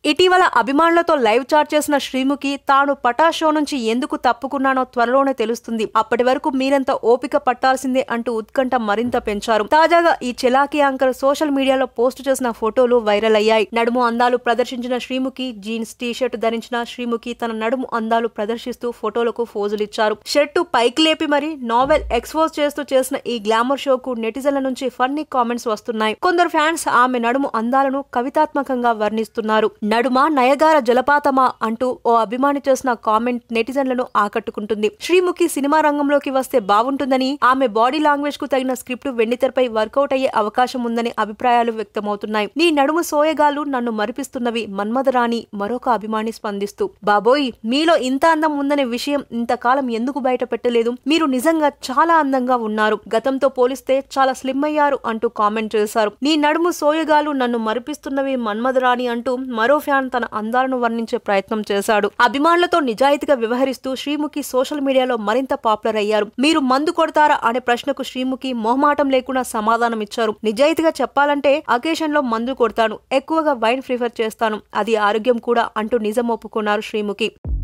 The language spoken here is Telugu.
ఇటీవల అభిమానులతో లైవ్ చాట్ చేసిన శ్రీముఖి తాను పటా షో నుంచి ఎందుకు తప్పుకున్నానో త్వరలోనే తెలుస్తుంది అప్పటి వరకు మీరంతా ఓపిక పట్టాల్సిందే అంటూ ఉత్కంఠ మరింత పెంచారు తాజాగా ఈ చెలాకి యాంకర్ సోషల్ మీడియాలో పోస్ట్ చేసిన ఫోటోలు వైరల్ అయ్యాయి నడుము అందాలు ప్రదర్శించిన శ్రీముఖి జీన్స్ టీ షర్ట్ ధరించిన శ్రీముఖి తన నడుము అందాలు ప్రదర్శిస్తూ ఫోటోలకు ఫోజులిచ్చారు షర్టు పైకి లేపి మరి నావెల్ ఎక్స్పోజ్ చేస్తూ చేసిన ఈ గ్లామర్ షోకు నెటిజన్ల నుంచి ఫన్నీ కామెంట్స్ వస్తున్నాయి కొందరు ఫ్యాన్స్ ఆమె నడుము అందాలను కవితాత్మకంగా వర్ణిస్తున్నారు నడుమ నయగార జలపాతమా అంటూ ఓ అభిమాని చేసిన కామెంట్ నెటిజన్లను ఆకట్టుకుంటుంది శ్రీముఖి సినిమా రంగంలోకి వస్తే బాగుంటుందని ఆమె బాడీ లాంగ్వేజ్ కు తగిన స్క్రిప్ట్ వెండితెరపై వర్కౌట్ అయ్యే అవకాశం ఉందని అభిప్రాయాలు వ్యక్తమవుతున్నాయి నీ నడుము సోయగాలు నన్ను మరిపిస్తున్నవి మన్మధరాణి మరొక అభిమాని స్పందిస్తూ బాబోయ్ మీలో ఇంత అందం ఉందనే విషయం ఇంతకాలం ఎందుకు బయట పెట్టలేదు మీరు నిజంగా చాలా అందంగా ఉన్నారు గతంతో పోలిస్తే చాలా స్లిమ్ అయ్యారు అంటూ కామెంట్ చేశారు నీ నడుము సోయగాలు నన్ను మరిపిస్తున్నవి మన్మధరాణి అంటూ మరో ఫ్యాన్ తన అందాలను వర్ణించే ప్రయత్నం చేశాడు అభిమానులతో నిజాయితీగా వ్యవహరిస్తూ శ్రీముఖి సోషల్ మీడియాలో మరింత పాపులర్ అయ్యారు మీరు మందు కొడతారా అనే ప్రశ్నకు శ్రీముఖి మొహమాటం లేకుండా సమాధానం ఇచ్చారు నిజాయితీగా చెప్పాలంటే అకేషన్ లో మందు కొడతాను ఎక్కువగా వైన్ ప్రిఫర్ చేస్తాను అది ఆరోగ్యం కూడా అంటూ నిజం ఒప్పుకున్నారు శ్రీముఖి